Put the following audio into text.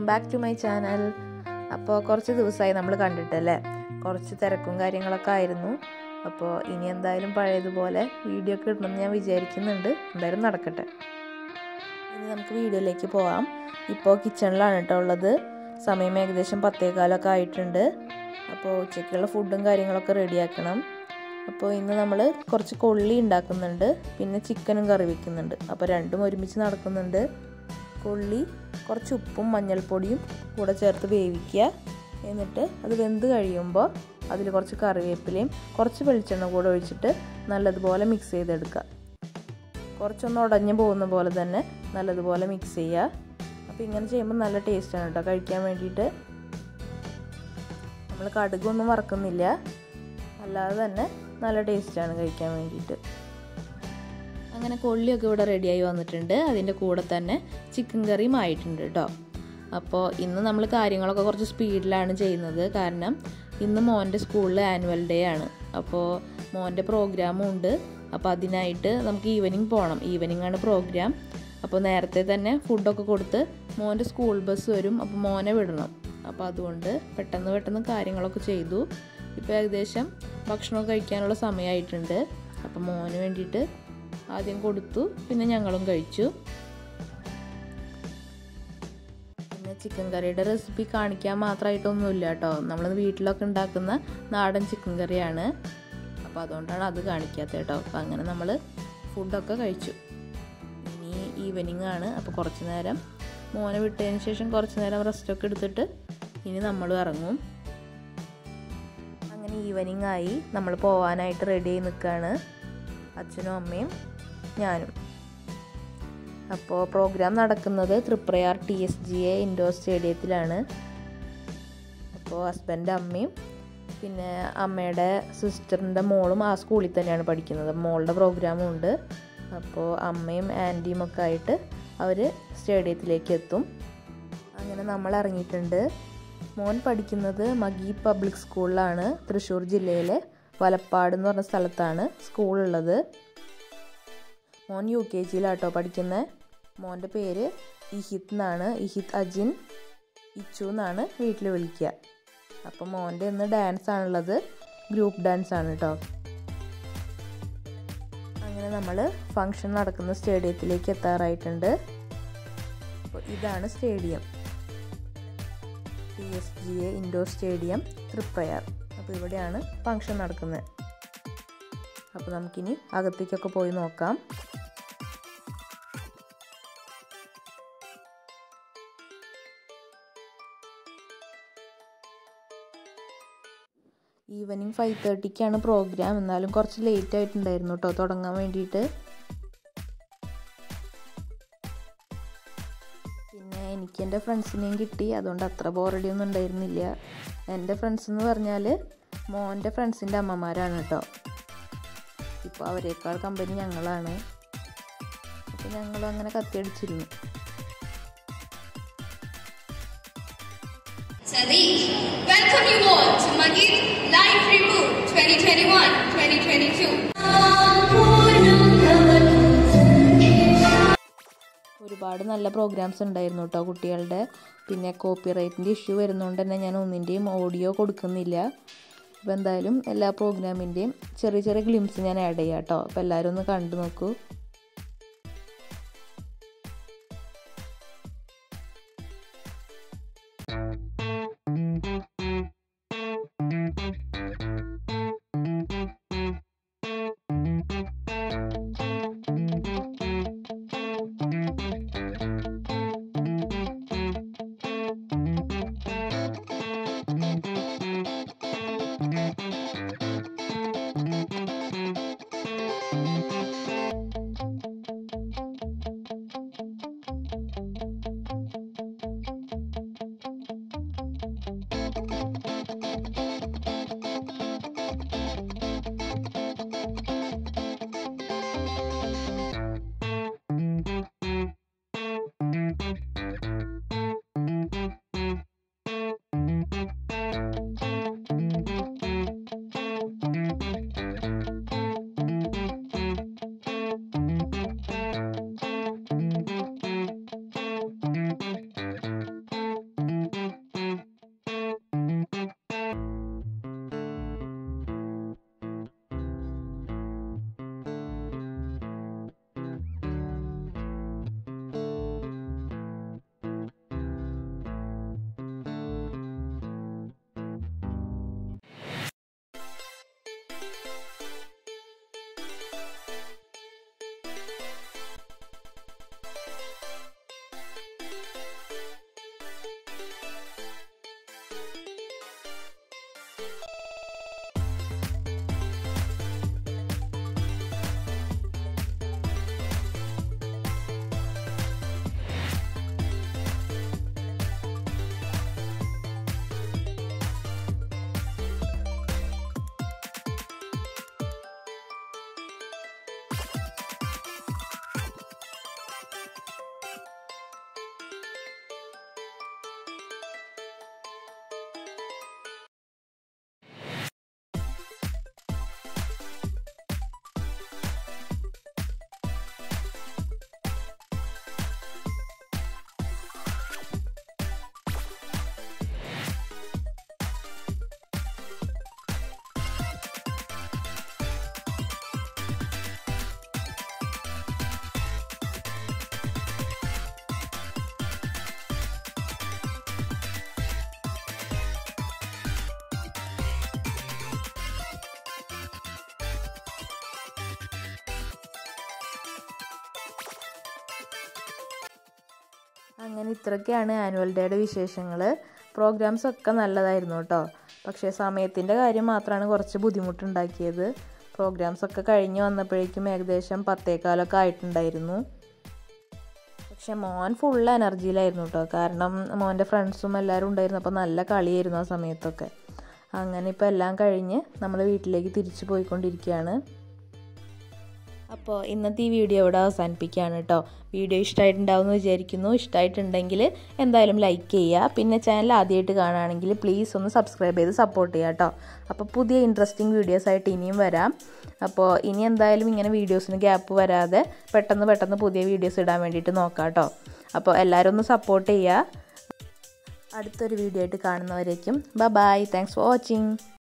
Back to my channel അപ്പോൾ കുറച്ച് ദിവസമായി നമ്മൾ കണ്ടിട്ടല്ലേ കുറച്ച് തിരക്കും കാര്യങ്ങളൊക്കെ ആയിരുന്നു അപ്പോൾ ഇനി എന്തായാലും പഴയതുപോലെ വീഡിയോ ഒക്കെ ഇടണമെന്ന് ഞാൻ വിചാരിക്കുന്നുണ്ട് എന്തായാലും നടക്കട്ടെ ഇനി നമുക്ക് വീഡിയോയിലേക്ക് പോവാം ഇപ്പോൾ കിച്ചണിലാണ് കേട്ടോ ഉള്ളത് സമയം ഏകദേശം പത്തേകാലൊക്കെ ആയിട്ടുണ്ട് അപ്പോൾ ഉച്ചയ്ക്കുള്ള ഫുഡും കാര്യങ്ങളൊക്കെ റെഡിയാക്കണം അപ്പോൾ ഇന്ന് നമ്മൾ കുറച്ച് കൊള്ളി ഉണ്ടാക്കുന്നുണ്ട് പിന്നെ ചിക്കനും കറി വെക്കുന്നുണ്ട് അപ്പോൾ രണ്ടും ഒരുമിച്ച് നടക്കുന്നുണ്ട് കൊള്ളി കുറച്ച് ഉപ്പും മഞ്ഞൾപ്പൊടിയും കൂടെ ചേർത്ത് വേവിക്കുക എന്നിട്ട് അത് വെന്ത് കഴിയുമ്പോൾ അതിൽ കുറച്ച് കറിവേപ്പിലയും കുറച്ച് വെളിച്ചെണ്ണ കൂടെ ഒഴിച്ചിട്ട് നല്ലതുപോലെ മിക്സ് ചെയ്തെടുക്കുക കുറച്ചൊന്ന് ഉടഞ്ഞു പോകുന്ന പോലെ തന്നെ നല്ലതുപോലെ മിക്സ് ചെയ്യുക അപ്പോൾ ഇങ്ങനെ ചെയ്യുമ്പോൾ നല്ല ടേസ്റ്റാണ് കേട്ടോ കഴിക്കാൻ വേണ്ടിയിട്ട് നമ്മൾ കടുകൊന്നും വറക്കുന്നില്ല അല്ലാതെ തന്നെ നല്ല ടേസ്റ്റാണ് കഴിക്കാൻ വേണ്ടിയിട്ട് അങ്ങനെ കൊള്ളിയൊക്കെ ഇവിടെ റെഡിയായി വന്നിട്ടുണ്ട് അതിൻ്റെ കൂടെ തന്നെ ചിക്കൻ കറിയും ആയിട്ടുണ്ട് കേട്ടോ അപ്പോൾ ഇന്ന് നമ്മൾ കാര്യങ്ങളൊക്കെ കുറച്ച് സ്പീഡിലാണ് ചെയ്യുന്നത് കാരണം ഇന്ന് മോൻ്റെ സ്കൂളിൽ ആനുവൽ ഡേ ആണ് അപ്പോൾ മോൻ്റെ പ്രോഗ്രാമും ഉണ്ട് അപ്പോൾ അതിനായിട്ട് നമുക്ക് ഈവനിങ് പോകണം ഈവനിങ് ആണ് പ്രോഗ്രാം അപ്പോൾ നേരത്തെ തന്നെ ഫുഡൊക്കെ കൊടുത്ത് മോൻ്റെ സ്കൂൾ ബസ് വരും അപ്പോൾ മോനെ വിടണം അപ്പോൾ അതുകൊണ്ട് പെട്ടെന്ന് പെട്ടെന്ന് കാര്യങ്ങളൊക്കെ ചെയ്തു ഇപ്പോൾ ഏകദേശം ഭക്ഷണം കഴിക്കാനുള്ള സമയമായിട്ടുണ്ട് അപ്പോൾ മോന് വേണ്ടിയിട്ട് ആദ്യം കൊടുത്തു പിന്നെ ഞങ്ങളും കഴിച്ചു പിന്നെ ചിക്കൻ കറിയുടെ റെസിപ്പി കാണിക്കാൻ മാത്രമായിട്ടൊന്നുമില്ല കേട്ടോ നമ്മൾ വീട്ടിലൊക്കെ ഉണ്ടാക്കുന്ന നാടൻ ചിക്കൻ കറിയാണ് അപ്പോൾ അതുകൊണ്ടാണ് അത് കാണിക്കാത്തത് കേട്ടോ അപ്പോൾ അങ്ങനെ നമ്മൾ ഫുഡൊക്കെ കഴിച്ചു ഇനി ഈവനിങ് ആണ് അപ്പോൾ കുറച്ച് നേരം മോനെ വിട്ടതിന് ശേഷം കുറച്ച് നേരം റെസ്റ്റൊക്കെ എടുത്തിട്ട് ഇനി നമ്മൾ ഇറങ്ങും അങ്ങനെ ഈവനിങ് ആയി നമ്മൾ പോവാനായിട്ട് റെഡി ആയി നിൽക്കുകയാണ് അച്ഛനും അമ്മയും ഞാനും അപ്പോൾ പ്രോഗ്രാം നടക്കുന്നത് Triprayar T S G A indoor സ്റ്റേഡിയത്തിലാണ് അപ്പോൾ ഹസ്ബൻഡ് അമ്മയും പിന്നെ അമ്മയുടെ സിസ്റ്ററിൻ്റെ മോളും ആ സ്കൂളിൽ തന്നെയാണ് പഠിക്കുന്നത് മോളുടെ പ്രോഗ്രാമും ഉണ്ട് അപ്പോൾ അമ്മയും ആൻറ്റിയും ഒക്കെ ആയിട്ട് അവർ സ്റ്റേഡിയത്തിലേക്ക് എത്തും അങ്ങനെ നമ്മൾ ഇറങ്ങിയിട്ടുണ്ട് മോൻ പഠിക്കുന്നത് മഗി പബ്ലിക് സ്കൂളിലാണ് തൃശ്ശൂർ ജില്ലയിലെ വലപ്പാട് എന്ന് പറഞ്ഞ സ്ഥലത്താണ് സ്കൂളുള്ളത് മോൻ യു കെ ജിയിലാട്ടോ പഠിക്കുന്നത് മോൻ്റെ പേര് ഇഹിത് എന്നാണ് ഇഹിത് അജിൻ ഇച്ചു എന്നാണ് വീട്ടിൽ വിളിക്കുക അപ്പോൾ മോൻ്റെ ഇന്ന് ഡാൻസ് ആണുള്ളത് ഗ്രൂപ്പ് ഡാൻസ് ആണ് കേട്ടോ അങ്ങനെ നമ്മൾ ഫങ്ഷൻ നടക്കുന്ന സ്റ്റേഡിയത്തിലേക്ക് എത്താറായിട്ടുണ്ട് അപ്പോൾ ഇതാണ് stadium T S G A indoor stadium Triprayar അപ്പോൾ ഇവിടെയാണ് ഫങ്ഷൻ നടക്കുന്നത് അപ്പോൾ നമുക്കിനി അകത്തേക്കൊക്കെ പോയി നോക്കാം ഈവനിങ് ഫൈവ് തേർട്ടിക്കാണ് പ്രോഗ്രാം എന്നാലും കുറച്ച് ലേറ്റ് ആയിട്ടുണ്ടായിരുന്നു കേട്ടോ തുടങ്ങാൻ വേണ്ടിയിട്ട് പിന്നെ എനിക്ക് എൻ്റെ ഫ്രണ്ട്സിനെയും കിട്ടി അതുകൊണ്ട് അത്ര ബോറടിയൊന്നും ഉണ്ടായിരുന്നില്ല എൻ്റെ ഫ്രണ്ട്സ് എന്ന് പറഞ്ഞാൽ മോൻ്റെ ഫ്രണ്ട്സിൻ്റെ അമ്മമാരാണ് കേട്ടോ ഇപ്പോൾ അവരെക്കാൾ കമ്പനി ഞങ്ങളാണ് അപ്പോൾ ഞങ്ങളും അങ്ങനെ കത്തിയടിച്ചിരുന്നു Sadiq, welcome you all to Magid Live Reboot 2021-2022. ഒരുപാട് നല്ല പ്രോഗ്രാംസ് ഉണ്ടായിരുന്നു കേട്ടോ കുട്ടികളുടെ പിന്നെ കോപ്പിറൈറ്റിൻ്റെ ഇഷ്യൂ വരുന്നതുകൊണ്ട് തന്നെ ഞാൻ ഒന്നിൻ്റെയും ഓഡിയോ കൊടുക്കുന്നില്ല അപ്പോൾ എന്തായാലും എല്ലാ പ്രോഗ്രാമിൻ്റെയും ചെറിയ ചെറിയ ഗ്ലിംസ് ഞാൻ ആഡ് ചെയ്യാം കേട്ടോ അപ്പോൾ എല്ലാവരും ഒന്ന് കണ്ടു നോക്കൂ അങ്ങനെ ഇത്രയൊക്കെയാണ് ആനുവൽ ഡേയുടെ വിശേഷങ്ങൾ പ്രോഗ്രാംസ് ഒക്കെ നല്ലതായിരുന്നു കേട്ടോ പക്ഷേ സമയത്തിൻ്റെ കാര്യം മാത്രമാണ് കുറച്ച് ബുദ്ധിമുട്ടുണ്ടാക്കിയത് പ്രോഗ്രാംസ് ഒക്കെ കഴിഞ്ഞ് വന്നപ്പോഴേക്കും ഏകദേശം പത്തേക്കാലൊക്കെ ആയിട്ടുണ്ടായിരുന്നു പക്ഷെ മോൻ ഫുൾ എനർജിയിലായിരുന്നു കേട്ടോ കാരണം മോൻ്റെ ഫ്രണ്ട്സും എല്ലാവരും ഉണ്ടായിരുന്നു അപ്പോൾ നല്ല കളിയായിരുന്നു ആ സമയത്തൊക്കെ അങ്ങനെ ഇപ്പോൾ എല്ലാം കഴിഞ്ഞ് നമ്മൾ വീട്ടിലേക്ക് തിരിച്ചു പോയിക്കൊണ്ടിരിക്കുകയാണ് അപ്പോൾ ഇന്നത്തെ ഈ വീഡിയോ ഇവിടെ അവസാനിപ്പിക്കുകയാണ് കേട്ടോ വീഡിയോ ഇഷ്ടമായിട്ടുണ്ടാവും എന്ന് വിചാരിക്കുന്നു ഇഷ്ടമായിട്ടുണ്ടെങ്കിൽ എന്തായാലും ലൈക്ക് ചെയ്യുക പിന്നെ ചാനൽ ആദ്യമായിട്ട് കാണുകയാണെങ്കിൽ പ്ലീസ് ഒന്ന് സബ്സ്ക്രൈബ് ചെയ്ത് സപ്പോർട്ട് ചെയ്യുക കേട്ടോ അപ്പോൾ പുതിയ ഇൻട്രസ്റ്റിംഗ് വീഡിയോസ് ആയിട്ട് ഇനിയും വരാം അപ്പോൾ ഇനി എന്തായാലും ഇങ്ങനെ വീഡിയോസിന് ഗ്യാപ്പ് വരാതെ പെട്ടെന്ന് പെട്ടെന്ന് പുതിയ വീഡിയോസ് ഇടാൻ വേണ്ടിയിട്ട് നോക്കാം കേട്ടോ അപ്പോൾ എല്ലാവരും ഒന്ന് സപ്പോർട്ട് ചെയ്യുക അടുത്തൊരു വീഡിയോ ആയിട്ട് കാണുന്നവരേക്കും bye bye thanks for watching